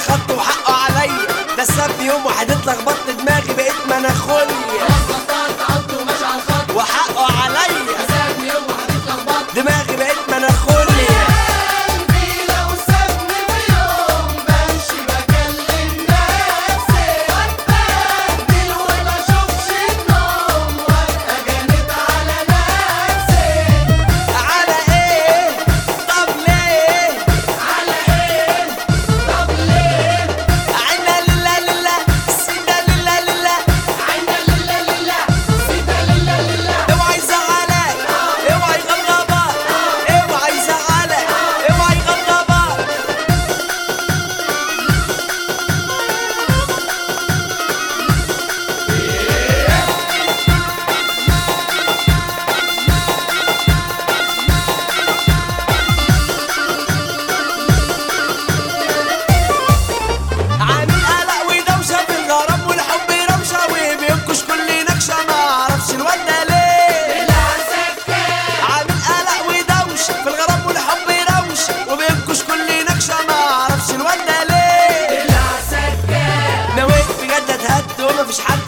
خط وحقه عليا ده السب يوم واحد اتلخبطت دماغي بقيت مناخوليا وحقه عليا دماغي بقيت مناخوليا على ايه طب ليه عنا لله لله سيدا لله لله اوعى يزعلك اوعى يغضبك اوعى يزعلك اوعى يغضبك عامل قلق ودوشة في الغرام والحب روشة وبينكش كل نكشة ما اعرفش الواد ده ليه عامل قلق ودوشة في الغرام والحب روشة وبينكش كل نكشة ما اعرفش الواد ده ليه نويت بجد اتهد ومفيش حد